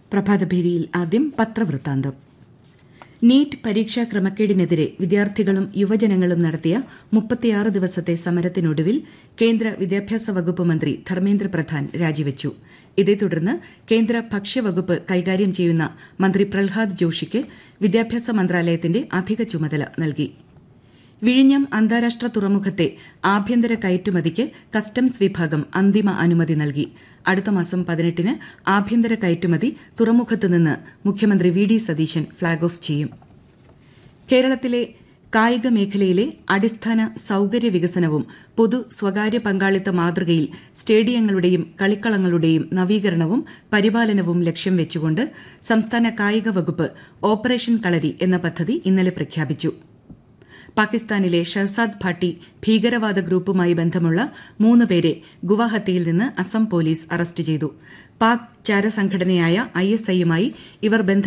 പ്രഭാതഭേരിയിൽ ആദ്യം പത്രവൃത്താന്തം നീറ്റ് പരീക്ഷാ ക്രമക്കേടിനെതിരെ വിദ്യാർത്ഥികളും യുവജനങ്ങളും നടത്തിയ മുപ്പത്തിയാറ് ദിവസത്തെ സമരത്തിനൊടുവിൽ കേന്ദ്ര വിദ്യാഭ്യാസ വകുപ്പ് മന്ത്രി ധർമ്മേന്ദ്ര പ്രധാൻ രാജിവച്ചു ഇതേ തുടർന്ന് കേന്ദ്ര ഭക്ഷ്യവകുപ്പ് കൈകാര്യം ചെയ്യുന്ന മന്ത്രി പ്രഹ്ലാദ് ജോഷിക്ക് വിദ്യാഭ്യാസ മന്ത്രാലയത്തിന്റെ അധിക ചുമതല നൽകി വിഴിഞ്ഞം അന്താരാഷ്ട്ര തുറമുഖത്തെ ആഭ്യന്തര കയറ്റുമതിക്ക് കസ്റ്റംസ് വിഭാഗം അന്തിമ അനുമതി നൽകി അടുത്ത മാസം പതിനെട്ടിന് ആഭ്യന്തര കയറ്റുമതി തുറമുഖത്ത് നിന്ന് മുഖ്യമന്ത്രി V D Satheesan flag off ചെയ്യും കേരളത്തിലെ കായിക മേഖലയിലെ അടിസ്ഥാന സൌകര്യ വികസനവും പൊതു സ്വകാര്യ പങ്കാളിത്ത മാതൃകയിൽ സ്റ്റേഡിയങ്ങളുടെയും കളിക്കളങ്ങളുടെയും നവീകരണവും പരിപാലനവും ലക്ഷ്യം വെച്ചുകൊണ്ട് സംസ്ഥാന കായിക വകുപ്പ് ഓപ്പറേഷൻ കളരി എന്ന പദ്ധതി ഇന്നലെ പ്രഖ്യാപിച്ചു പാകിസ്ഥാനിലെ ഷഹസാദ് ഭാട്ടി ഭീകരവാദ ഗ്രൂപ്പുമായി ബന്ധമുള്ള മൂന്ന് പേരെ ഗുവാഹത്തിയിൽ നിന്ന് അസം പോലീസ് അറസ്റ്റ് ചെയ്തു പാക് ചാരസംഘടനയായ ഐഎസ്ഐയുമായി ഇവർ ബന്ധം